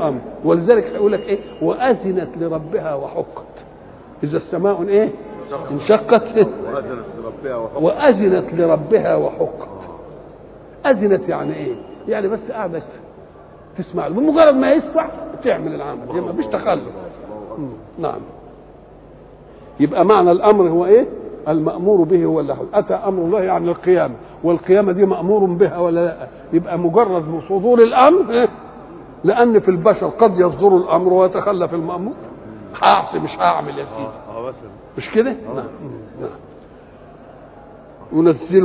الامر ولذلك يقول لك ايه واذنت لربها وحقت اذا السماء ايه انشقت وأذنت لربها وحق واذنت لربها وحقت اذنت يعني ايه يعني بس قعدت تسمع له بمجرد ما يسمع تعمل العمل يبقى ما فيش تخلف مم. نعم يبقى معنى الامر هو ايه المامور به هو اللي حول. اتى امر الله يعني القيامه والقيامه دي مامور بها ولا لا يبقى مجرد صدور الامر إيه؟ لان في البشر قد يصدر الامر ويتخلف المامور هعصي مش هعمل يا سيدي اه مثلا مش كده نعم نعم ينزل